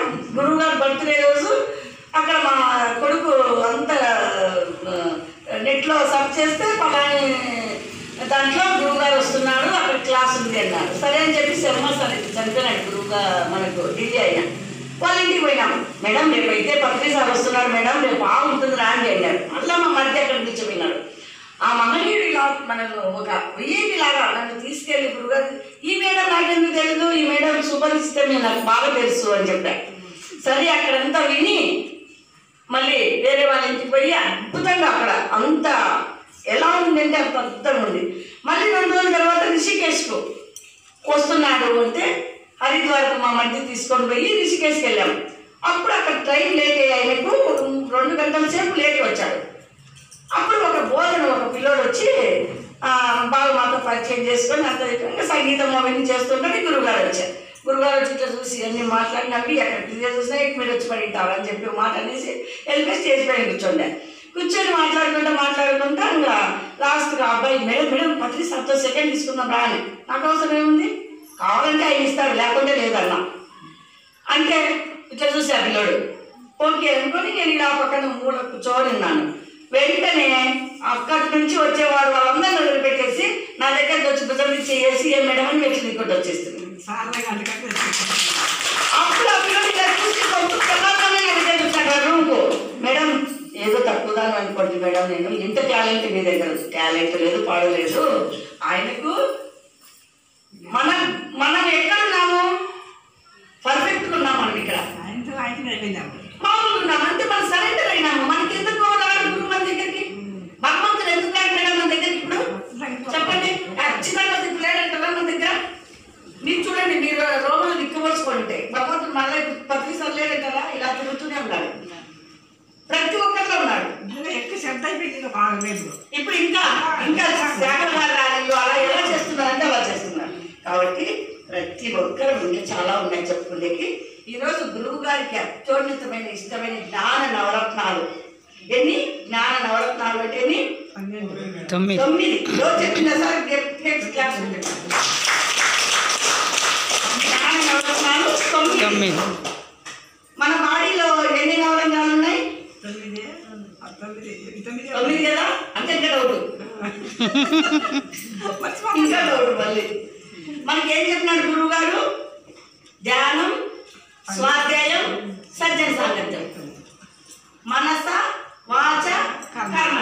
గురువు గారు బర్త్డే రోజు అక్కడ మా కొడుకు అంత నెట్లో సర్చ్ చేస్తే పలాని దాంట్లో గురువు గారు వస్తున్నాడు అక్కడ క్లాస్ ఉంది అన్నారు సరే అని చెప్పి శర్మ సరే చనిపోయినాడు గురువుగా మనకు ఢిల్లీ అయినా వాళ్ళ ఇంటికి పోయినాం మేడం రేపు అయితే పత్రి సార్ వస్తున్నాడు మేడం రేపు బాగుంటుంది రాండి అన్నారు మళ్ళీ మా మధ్య అక్కడ కూర్చోపోయినాడు ఆ మహనీయుడు ఇలా మనకు ఒక వెయ్యి లాగా నన్ను తీసుకెళ్లి గురుగారు ఈ మేడం నాకెందుకు తెలియదు ఈ మేడం సుపరిచితమే నాకు బాగా తెలుసు అని చెప్పారు సరే అక్కడంతా విని మళ్ళీ వేరే వాళ్ళ ఇంటికి పోయి అద్భుతంగా అక్కడ అంత ఎలా ఉందంటే అంత అద్భుతంగా ఉంది మళ్ళీ రెండు రోజుల తర్వాత రిషికేశ్కు వస్తున్నాడు అంటే హరిద్వార్కు మా మధ్య తీసుకొని పోయి రిషికేశ్కి వెళ్ళాము అప్పుడు అక్కడ ట్రైన్ లేట్ అయ్యి ఆయనకు రెండు గంటల సేపు లేట్ వచ్చాడు అప్పుడు ఒక బోధన ఒక పిల్లోడు వచ్చి ఆ, బాగా మాతో పరిచయం చేసుకొని అంత ఇంకా సంగీతం అవన్నీ చేస్తుంటే గురువుగారు వచ్చారు గురువుగారు వచ్చి ఇట్లా చూసి అన్ని మాట్లాడి నవ్వి అక్కడ క్లియర్ చూసినా ఇక మీరు వచ్చి పడింటారు అని చెప్పి ఒక మాట అనేసి వెళ్ళిపోయి స్టేజ్ పైన కూర్చోండే కూర్చొని మాట్లాడుకుంటా మాట్లాడుకుంటా ఇంకా లాస్ట్గా అబ్బాయి మేడం మేడం పత్రి సార్తో సెకండ్ తీసుకుందాం రా అని నాకు అవసరం ఏముంది కావాలంటే ఆయన ఇస్తాడు లేకుంటే లేదన్నా అంటే ఇట్లా చూసా పిల్లోడు ఓకే అనుకొని నేను ఇలా పక్కన మూల కూర్చొని ఉన్నాను వెంటనే అక్కడి నుంచి వచ్చేవాడు వాళ్ళందరినీ వదిలిపెట్టేసి నా దగ్గరికి వచ్చి భుజం మీద చేసి ఏ మేడం అని మెట్లు దిక్కొట్టి వచ్చేస్తుంది సార్లే గంటకట్టు అప్పుడు ఆ పిల్లడు ఇలా చూసి కొంచెం ప్రమాదమే అడిగే చూస్తాడు రూమ్కు మేడం ఏదో తక్కువదాను అనుకోండి మేడం నేను ఇంత టాలెంట్ మీ దగ్గర టాలెంట్ లేదు పాడలేదు ఆయనకు మనం మనం ఎక్కడున్నాము పర్ఫెక్ట్గా ఉన్నాం మనం ఇక్కడ ఆయనతో ఆయన అయిపోయిందాము మామూలుగా ఉన్నాం అంటే మనం సరెండర్ అయినాము మనకి ఎందుకు రాడు గురువు మన దగ్గరికి భగవంతుడు ఎందుకు రాడు మేడం మన దగ్గరికి ఇప్పుడు చెప్పండి ఖచ్చితంగా ఇప్పుడు లేడంటారా మన దగ్గర మీరు చూడండి మీరు రోమలు దిక్కువచ్చుకుంటే భగవంతుడు మళ్ళీ పత్రిసార్లు లేడంటారా ఇలా తిరుగుతూనే ఉన్నాడు ప్రతి ఒక్కరిలో ఉన్నాడు ఎక్కువ శ్రద్ధ అయిపోయింది బాగా లేదు ఇప్పుడు ఇంకా ఇంకా శాఖల ర్యాలీలు అలా ఎలా చేస్తున్నారంటే అలా చేస్తున్నారు కాబట్టి ప్రతి ఒక్కరు ఇంకా చాలా ఉన్నాయి చెప్పుకునేకి ఈరోజు గురువు గారికి అత్యున్నతమైన ఇష్టమైన జ్ఞాన నవరత్నాలు ఎన్ని జ్ఞాన నవరత్నాలు అంటే ఎన్ని పన్నెండు తొమ్మిది తొమ్మిది రోజు చెప్పిన సార్ నెక్స్ట్ క్లాస్ జ్ఞాన నవరత్నాలు తొమ్మిది తొమ్మిది మన బాడీలో ఎన్ని నవరంగాలు ఉన్నాయి తొమ్మిది ఆ తొమ్మిది ఈ తొమ్మిది తొమ్మిది కదా అంటే ఇంకా డౌట్ ఇంకా డౌట్ మళ్ళీ మనకి ఏం చెప్పినాడు గురువు గారు ధ్యానం స్వాధ్యాయం సజ్జన సాంగత్యం మనస వాచ కర్మ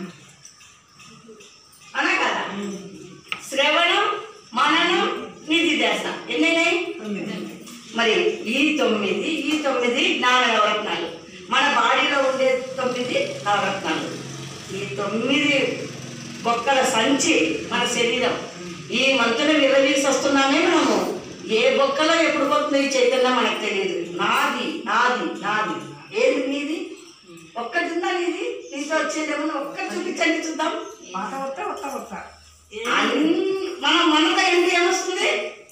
అనా కదా శ్రవణం మననం నిధి ధ్యాస ఎన్నైనాయి తొమ్మిది మరి ఈ తొమ్మిది ఈ తొమ్మిది జ్ఞాన నవరత్నాలు మన బాడీలో ఉండే తొమ్మిది నవరత్నాలు ఈ తొమ్మిది బొక్కల సంచి మన శరీరం ఈ మంతున విరవీసి వస్తున్నామే మనము ఏ బొక్కలో ఎప్పుడు పోతుంది ఈ చైతన్యం మనకు తెలియదు నాది నాది నాది ఏది నీది ఒక్కటి ఉందా నీది నీతో వచ్చేదేమన్నా ఒక్కటి చూపించండి చూద్దాం మాట వస్తా వస్తా వస్తా ఏ అన్ని- మనం మనతో ఏంటి ఏమొస్తుంది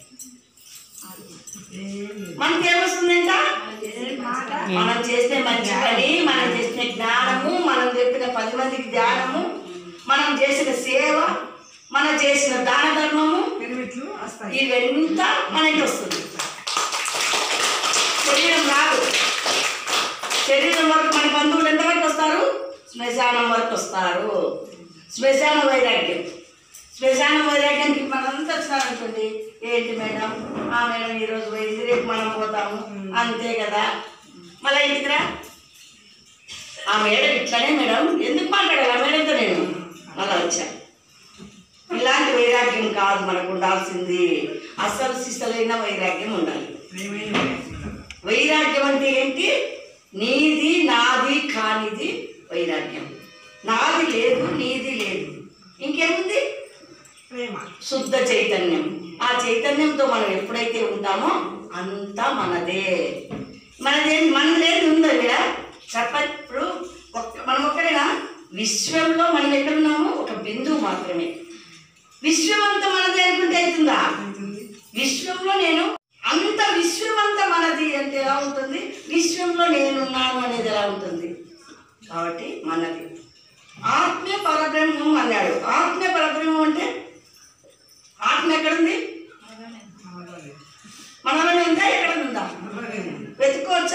మనకి ఏమొస్తుందంట మాట మనం చేసే మంచి పని మనం చేసిన జ్ఞానము మనం చెప్పిన పది మందికి ధ్యానము మనం చేసిన సేవ మనం చేసిన దాన ధర్మము పెరుమిట్లు వస్తాయి ఇవంతా మనకి వస్తుంది శరీరం రాదు శరీరం వరకు మన బంధువులు ఎంతవరకు వస్తారు శ్మశానం వరకు వస్తారు శ్మశాన వైరాగ్యం శ్మశాన వైరాగ్యానికి మనంతా వచ్చినారనుకోండి ఏంటి మేడం ఆ మేడం ఈరోజు పోయింది రేపు మనం పోతాము అంతే కదా మళ్ళీ ఇంటికి రా ఆ మేడం ఇట్లానే మేడం ఎందుకు మాట్లాడాలి ఆ మేడంతో నేను మళ్ళీ వచ్చా ఇలాంటి వైరాగ్యం కాదు మనకు ఉండాల్సింది అసలు సిసలైన వైరాగ్యం ఉండాలి ప్రేమైన వైరాగ్యం అంటే ఏంటి నీది నాది కానిది వైరాగ్యం నాది లేదు నీది లేదు ఇంకేముంది ప్రేమ శుద్ధ చైతన్యం ఆ చైతన్యంతో మనం ఎప్పుడైతే ఉంటామో అంతా మనదే మనదే మనది లేదు ఉందా ఇక్కడ చెప్పండి ఇప్పుడు ఒక్క మనం ఒక్కడేనా విశ్వంలో మనం ఎక్కడున్నాము ఒక బిందువు మాత్రమే విశ్వం అంతా మనదే అనుకుంటే అవుతుందా అవుతుంది విశ్వంలో నేను అంత విశ్వం అంతా మనది అంటే ఎలా ఉంటుంది విశ్వంలో నేనున్నాను అనేది ఎలా ఉంటుంది కాబట్టి మనది ఆత్మే పరబ్రహ్మం అన్నాడు ఆత్మే పరబ్రహ్మం అంటే ఆత్మ ఎక్కడుంది మనలోనే. మనలోనే ఉందా ఎక్కడ ఉందా మనలోనే. వెతుక్కోవచ్చు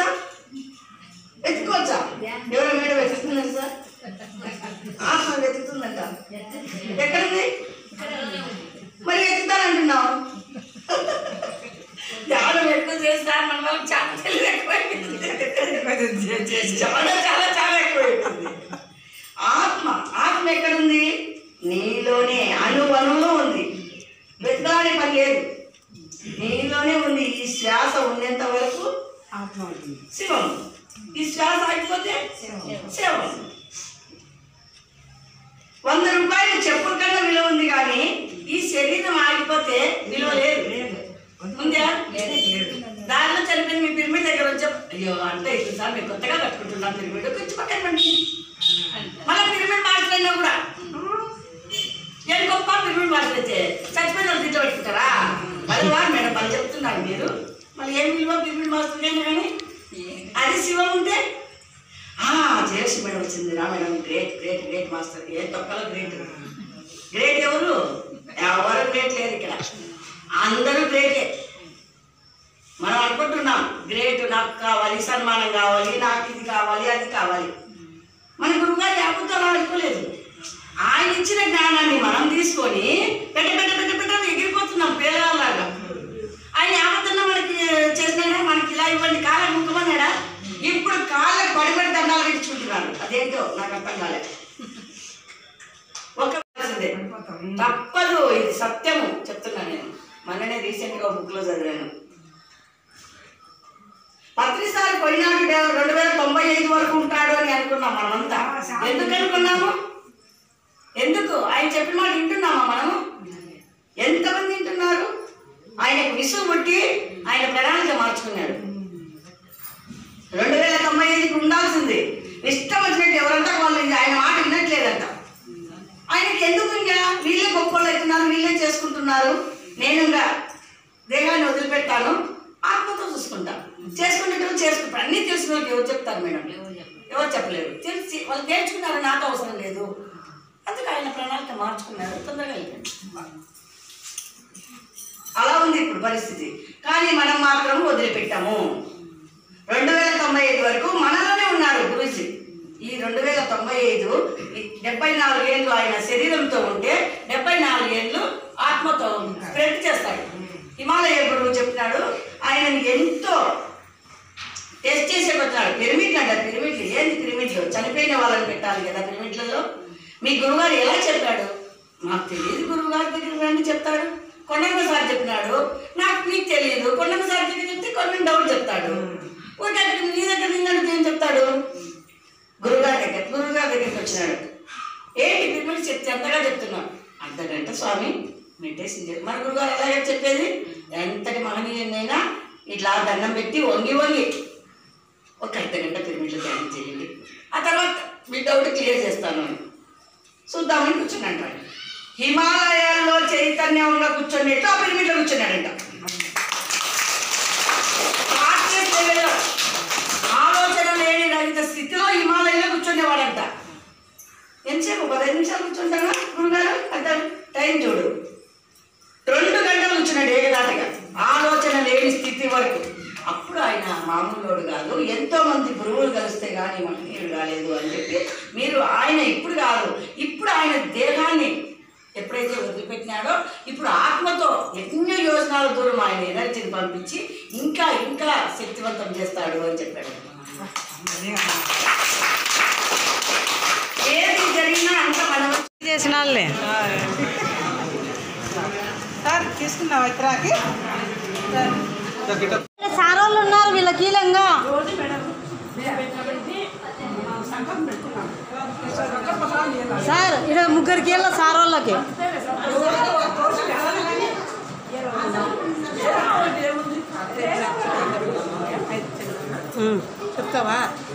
లేదు సార్ మన వాళ్ళకి చాలా తెలివి ఎక్కువైంది చాలా చాలా చాలా ఎక్కువైపోయింది ఆత్మ ఆత్మ ఎక్కడుంది నీలోనే అణు అణులో ఉంది వెతకాడే పని లేదు నీలోనే ఉంది ఈ శ్వాస ఉండేంత వరకు ఆత్మ ఉంటుంది శివం ఈ శ్వాస ఆగిపోతే శివం వంద రూపాయలు చెప్పుల కన్నా విలువ ఉంది కానీ ఈ శరీరం ఆగిపోతే విలువ లేదు లేదు ఉందా లేదు దారిలో చనిపోయిన మీ పిరమిడ్ దగ్గర వచ్చా అయ్యో అంటే ఇప్పుడు సార్ మీరు కొత్తగా కట్టుకుంటున్నాం పిరమిడ్ కొంచెం పక్కన పండి మళ్ళీ పిరమిడ్ మార్చలేనా కూడా ఏం గొప్ప పిరమిడ్ మార్చలేతే చచ్చిపోయిన వాళ్ళు తింటూ పెట్టుకుంటారా అది వాడు మేడం వాళ్ళు చెప్తున్నారు మీరు మళ్ళీ ఏం విలువ పిరమిడ్ మార్చలేను కానీ అది శివం ఉంటే ఆ జయశ్రీ మేడం వచ్చింది రా madam great great great master ఏ తొక్కలో గ్రేట్ గ్రేట్ ఎవరు ఎవరు గ్రేట్ లేరు ఇక్కడ అందరూ గ్రేటే మనం అనుకుంటున్నాం గ్రేట్ నాకు కావాలి సన్మానం కావాలి నాకు ఇది కావాలి అది కావాలి మన గురువుగారు యాభూతాలు అనుకోలేదు ఆయన ఇచ్చిన జ్ఞానాన్ని మనం తీసుకొని పెట్ట పెట్ట పెట్ట పెట్ట ఎగిరిపోతున్నాం పేరాలాగా ఆయన యావత్తన్నా మనకి చేసినా మనకి ఇలా ఇవ్వండి కాళ్ళ ముక్కమన్నాడా ఇప్పుడు కాళ్ళకు పడిపడి దండాలు పెట్టించుకుంటున్నారు అదేంటో నాకు అర్థం కాలేదు ఒక పరిస్థితే. పడిపోతాం తప్పదు ఇది సత్యము చెప్తున్నాను నేను మొన్ననే రీసెంట్ గా బుక్ లో చదివాను పత్రిసారి పోయినాడు డే- రెండు వేల తొంభై ఐదు వరకు ఉంటాడు అని అనుకున్నాం మనమంతా ఎందుకు అనుకున్నాము ఎందుకు ఆయన చెప్పిన మాట వింటున్నామా మనము ఎంతమంది వింటున్నారు ఆయనకు విసుగు పుట్టి ఆయన ప్రణాళిక మార్చుకున్నాడు రెండు వేల తొంభై ఐదుకి ఉండాల్సింది ఇష్టం వచ్చినట్టు ఎవరంతా వాళ్ళు ఇంకా ఆయన మాట వినట్లేదంట ఆయనకి ఎందుకు ఇంకా వీళ్ళే గొప్పలు అవుతున్నారు వీళ్ళే చేసుకుంటున్నారు నేను ఇంకా దేహాన్ని వదిలిపెట్టాను ఆత్మతో చూసుకుంటా చేసుకునేటప్పుడు చేసుకుంటాను అన్నీ తెలిసిన వాళ్ళకి ఎవరు చెప్తారు మేడం ఎవరు చెప్పలేరు తెలిసి వాళ్ళు నేర్చుకున్నారు నాకు అవసరం లేదు అందుకే ఆయన ప్రణాళిక మార్చుకున్నారు తొందరగా వెళ్ళిపోయింది అలా ఉంది ఇప్పుడు పరిస్థితి కానీ మనం మాత్రం వదిలిపెట్టాము రెండు వేల తొంభై ఐదు వరకు మనలోనే ఉన్నారు గురుజీ ఈ రెండు వేల తొంభై ఐదు ఈ డెబ్బై నాలుగు ఏళ్ళు ఆయన శరీరంతో ఉంటే డెబ్బై నాలుగు ఏళ్ళు ఆత్మతో స్ప్రెడ్ చేస్తాడు హిమాలయ గురువు చెప్తున్నాడు ఆయనని ఎంతో టెస్ట్ చేసే వచ్చినాడు పిరమిడ్లు అంటారు పిరమిడ్లు ఏంది పిరమిడ్లు చనిపోయిన వాళ్ళని పెట్టాలి కదా పిరమిడ్లలో మీ గురుగారు ఎలా చెప్పాడు మాకు తెలియదు గురువుగారి దగ్గర రండి చెప్తాడు కొండమ్మ సార్ చెప్పినాడు నాకు మీకు తెలియదు కొండమ్మ సార్ దగ్గర చెప్తే కొన్ని డౌట్ చెప్తాడు ఒకటి నీ దగ్గర నిన్నట్టు ఏం చెప్తాడు గురుగారి దగ్గర గురుగారి దగ్గరికి వచ్చినాడు ఏంటి పిరమిడ్ చెప్తే ఎంతగా చెప్తున్నావు అర్ధ గంట స్వామి మెడిటేషన్ చేసి మన గురుగారు ఎలాగే చెప్పేది ఎంతటి మహనీయునైనా ఇట్లా దండం పెట్టి వంగి వంగి ఒక అర్ధ గంట పిరమిడ్లో ధ్యానం చేయండి ఆ తర్వాత మీ డౌట్ క్లియర్ చేస్తాను అని చూద్దామని కూర్చున్నాడు వాడు. హిమాలయాల్లో చైతన్యంగా కూర్చొని ఆ పిరమిడ్లో కూర్చున్నాడంట ఆర్టిస్ట్ లెవెల్లో ఆలోచన లేని రహిత స్థితిలో హిమాలయంలో కూర్చునేవాడంట ఎంతసేపు పదహైదు నిమిషాలు కూర్చుంటారా గురుగారు అంత టైం చూడు రెండు గంటలు కూర్చున్నాడు ఏకదాటగా ఆలోచన లేని స్థితి వరకు అప్పుడు ఆయన మామూలుడు కాదు ఎంతో మంది గురువులు కలిస్తే కానీ మహనీయుడు కాలేదు అని చెప్పి మీరు ఆయన ఇప్పుడు కాదు ఇప్పుడు ఆయన దేహాన్ని ఎప్పుడైతే వదిలిపెట్టినాడో ఇప్పుడు ఆత్మతో ఎన్నో యోజనాల దూరం ఆయన ఎనర్జీని పంపించి ఇంకా ఇంకా శక్తివంతం చేస్తాడు అని చెప్పాడు అదే అమ్మా. ఏది జరిగినా అంత మనం చేసిన వాళ్ళే సార్ తీసుకున్నావా ఇతరాకి సార్ వాళ్ళు ఉన్నారు వీళ్ళ కీలంగా రోజు మేడం మేము పెట్టినప్పటికీ సంఘం పెట్టుకున్నాం ఒక్క పదాలు చేయాలి. సార్ ఇక్కడ ముగ్గురు కీళ్ళ సార్ వాళ్ళకి ఏముంది ఉమ్. చెప్తావా